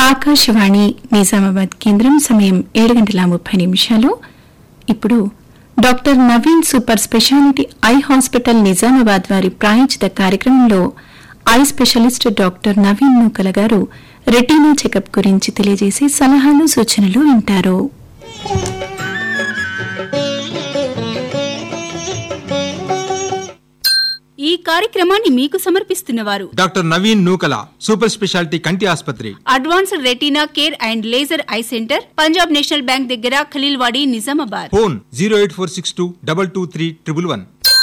ఆకాశవాణి నిజామాబాద్ కేంద్రం సమయం ఏడు గంటల ముప్పై నిమిషాలు ఇప్పుడు doctor Naveen super speciality eye hospital Nizamabad వారి ప్రాయోజిత కార్యక్రమంలో eye specialist doctor Naveen Nukala గారు రెటీనా చెకప్ గురించి తెలియజేసే సలహాలు సూచనలు వింటారు ఈ కార్యక్రమాన్ని మీకు సమర్పిస్తున్నవారు doctor Naveen Nukala super speciality కంటి ఆసుపత్రి advanced retina care and laser eye centre Punjab national bank దగ్గర Khaleelwadi Nizamabad phone zero eight four six two double two three triple one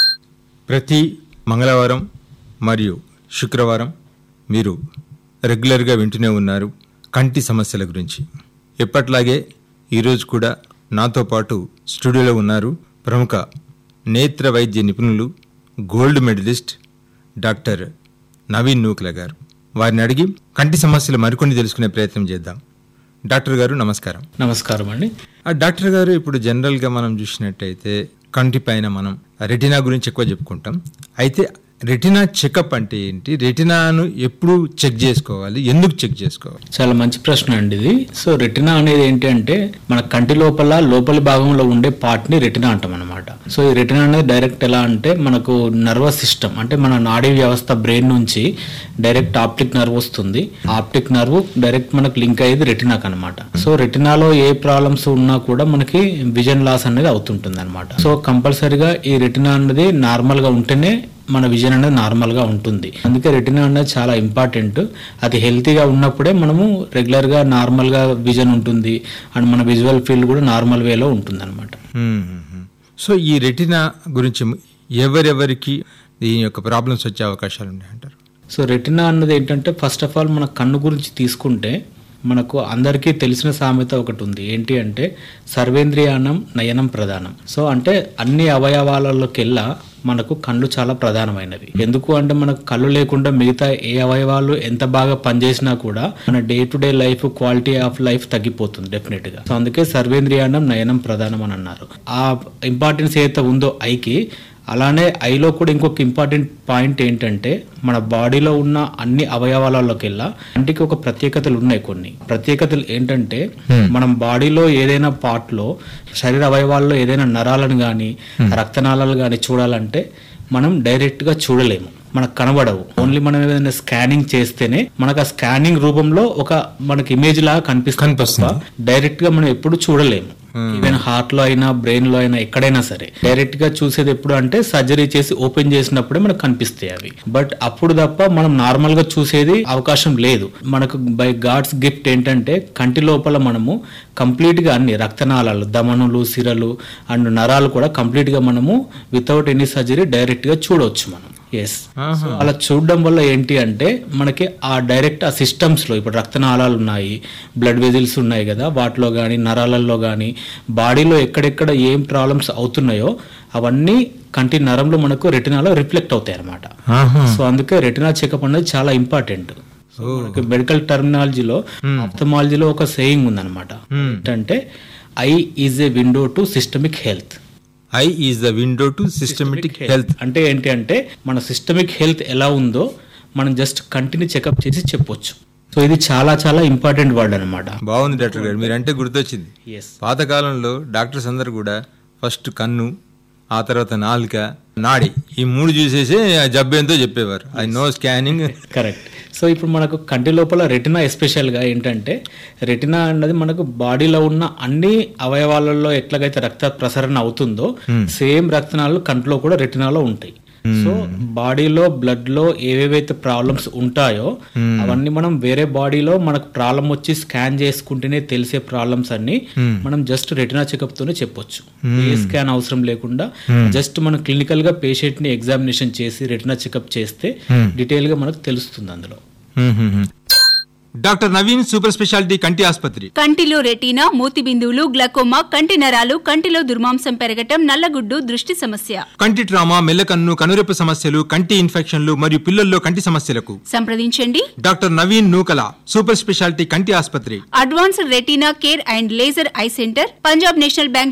ప్రతి మంగళవారం మరియు శుక్రవారం మీరు రెగ్యులర్గా వింటూనే ఉన్నారు కంటి సమస్యల గురించి ఎప్పట్లాగే ఈరోజు కూడా నాతో పాటు స్టూడియోలో ఉన్నారు ప్రముఖ నేత్ర వైద్య నిపుణులు gold medalist doctor Naveen Nukala గారు వారిని అడిగి కంటి సమస్యలు మరికొన్ని తెలుసుకునే ప్రయత్నం చేద్దాం డాక్టర్ గారు నమస్కారం నమస్కారం అండి ఆ డాక్టర్ గారు ఇప్పుడు జనరల్గా మనం చూసినట్టయితే కంటి పైన మనం రెటినా గురించి ఎక్కువ చెప్పుకుంటాం అయితే రెటినా చెకప్ అంటే ఏంటి రెటినాను ఎప్పుడు చెక్ చేసుకోవాలి ఎందుకు చెక్ చేసుకోవాలి చాలా మంచి ప్రశ్న అండి ఇది సో రెటినా అనేది ఏంటి అంటే మన కంటి లోపల లోపలి భాగంలో ఉండే పార్ట్ ని రెటినా అంటాం అనమాట సో ఈ రెటినా అనేది డైరెక్ట్ ఎలా అంటే మనకు నర్వస్ సిస్టమ్ అంటే మన నాడీ వ్యవస్థ బ్రెయిన్ నుంచి డైరెక్ట్ ఆప్టిక్ నర్వ్ వస్తుంది ఆప్టిక్ నర్వ్ డైరెక్ట్ మనకు లింక్ అయ్యేది రెటినాక్ అనమాట సో రెటినాలో ఏ ప్రాబ్లమ్స్ ఉన్నా కూడా మనకి విజన్ లాస్ అనేది అవుతుంటుంది అనమాట సో కంపల్సరీగా ఈ రెటినా అనేది నార్మల్ గా ఉంటేనే మన విజన్ అనేది నార్మల్ గా ఉంటుంది అందుకే రెటినా అనేది చాలా ఇంపార్టెంట్ అది హెల్తీగా ఉన్నప్పుడే మనము రెగ్యులర్ గా నార్మల్ గా విజన్ ఉంటుంది అండ్ మన విజువల్ ఫీల్డ్ కూడా నార్మల్ వేలో ఉంటుంది అనమాట సో ఈ రెటినా గురించి ఎవరెవరికి దీని యొక్క ప్రాబ్లమ్స్ వచ్చే అవకాశాలు ఉన్నాయి అంటారు సో రెటినా అన్నది ఏంటంటే ఫస్ట్ ఆఫ్ ఆల్ మన కన్ను గురించి తీసుకుంటే మనకు అందరికీ తెలిసిన సామెత ఒకటి ఉంది ఏంటి అంటే సర్వేంద్రియానం నయనం ప్రధానం సో అంటే అన్ని అవయవాలలోకెల్లా మనకు కళ్ళు చాలా ప్రధానమైనవి ఎందుకు అంటే మనకు కళ్ళు లేకుండా మిగతా ఏ అవయవాలు ఎంత బాగా పనిచేసినా కూడా మన day to day life quality of life తగ్గిపోతుంది డెఫినెట్ గా సో అందుకే సర్వేంద్రియానం నయనం ప్రధానం అని అన్నారు ఆ ఇంపార్టెన్స్ ఏదైతే ఉందో ఐకి అలానే ఐలో కూడా ఇంకొక ఇంపార్టెంట్ పాయింట్ ఏంటంటే మన బాడీలో ఉన్న అన్ని అవయవాలలోకెల్లా కంటికి ఒక ప్రత్యేకతలు ఉన్నాయి కొన్ని ప్రత్యేకతలు ఏంటంటే మనం బాడీలో ఏదైనా పార్ట్ లో శరీర అవయవాల్లో ఏదైనా నరాలను కానీ రక్తనాళాలు కానీ చూడాలంటే మనం డైరెక్ట్ గా చూడలేము మనకు కనబడవు ఓన్లీ మనం ఏదైనా స్కానింగ్ చేస్తేనే మనకు ఆ స్కానింగ్ రూపంలో ఒక మనకి ఇమేజ్ లాగా కనిపిస్తుంది కనిపిస్తుంది. డైరెక్ట్ గా మనం ఎప్పుడు చూడలేము ఈవెన్ హార్ట్ లో అయినా బ్రెయిన్ లో అయినా ఎక్కడైనా సరే డైరెక్ట్ గా చూసేది ఎప్పుడు అంటే సర్జరీ చేసి ఓపెన్ చేసినప్పుడే మనకు కనిపిస్తాయి అవి బట్ అప్పుడు తప్ప మనం నార్మల్ గా చూసేది అవకాశం లేదు మనకు బై గాడ్స్ గిఫ్ట్ ఏంటంటే కంటి లోపల మనము కంప్లీట్ గా అన్ని రక్తనాళాలు దమనులు సిరలు అండ్ నరాలు కూడా కంప్లీట్ గా మనము వితౌట్ ఎనీ సర్జరీ డైరెక్ట్ గా చూడవచ్చు మనం ఎస్ అలా చూడడం వల్ల ఏంటి అంటే మనకి ఆ డైరెక్ట్ ఆ సిస్టమ్స్ లో ఇప్పుడు రక్తనాళాలు ఉన్నాయి బ్లడ్ వెజిల్స్ ఉన్నాయి కదా వాటిలో కానీ నరాలలో కానీ బాడీలో ఎక్కడెక్కడ ఏం ప్రాబ్లమ్స్ అవుతున్నాయో అవన్నీ కంటి నరంలో మనకు రెటినాలో రిఫ్లెక్ట్ అవుతాయి అనమాట సో అందుకే రెటినా చెకప్ అనేది చాలా ఇంపార్టెంట్ మనకి మెడికల్ టర్మినాలజీలో ఆప్థమాలజీలో ఒక సేయింగ్ ఉందన్నమాట ఏంటంటే eye is a window to systemic health eye is the window to systematic health అంటే ఏంటి అంటే మన సిస్టమిక్ హెల్త్ ఎలా ఉందో మనం జస్ట్ కంటిని చెకప్ చేసి చెప్పొచ్చు సో ఇది చాలా చాలా ఇంపార్టెంట్ వర్డ్ అనమాట బాగుంది డాక్టర్ గారు మీరంటే గుర్తొచ్చింది ఎస్ పాతకాలంలో డాక్టర్స్ అందరు కూడా ఫస్ట్ కన్ను ఆ తర్వాత నాలుక నాడి ఈ మూడు చూసేసి ఆ జబ్బు ఏంతో చెప్పేవారు అది నో స్కానింగ్ కరెక్ట్ సో ఇప్పుడు మనకు కంటి లోపల రెటినా ఎస్పెషల్గా ఏంటంటే రెటినా అన్నది మనకు బాడీలో ఉన్న అన్ని అవయవాలలో ఎట్లాగైతే రక్త ప్రసరణ అవుతుందో సేమ్ రక్తనాళాలు కంటిలో కూడా రెటినాలో ఉంటాయి సో బాడీలో బ్లడ్ లో ఏవేవైతే ప్రాబ్లమ్స్ ఉంటాయో అవన్నీ మనం వేరే బాడీలో మనకు ప్రాబ్లం వచ్చి స్కాన్ చేసుకుంటేనే తెలిసే ప్రాబ్లమ్స్ అన్ని మనం జస్ట్ రెటినా చెకప్ తోనే చెప్పొచ్చు ఏ స్కాన్ అవసరం లేకుండా జస్ట్ మనం క్లినికల్ గా పేషెంట్ ని ఎగ్జామినేషన్ చేసి రెటినా చెకప్ చేస్తే డీటెయిల్ గా మనకు తెలుస్తుంది అందులో డాక్టర్ నవీన్ సూపర్ స్పెషాలిటీ కంటి ఆసుపత్రి కంటిలో రెటీనా మూతి బిందువులు గ్లకోమా కంటి నరాలు కంటిలో దుర్మాంసం పెరగటం నల్లగుడ్డు దృష్టి సమస్య కంటి ట్రామా మెల్లకన్ను కనురెప్ప సమస్యలు కంటి ఇన్ఫెక్షన్లు మరియు పిల్లల్లో కంటి సమస్యలకు సంప్రదించండి doctor Naveen Nukala super speciality కంటి ఆసుపత్రి advanced retina care and laser eye centre Punjab national bank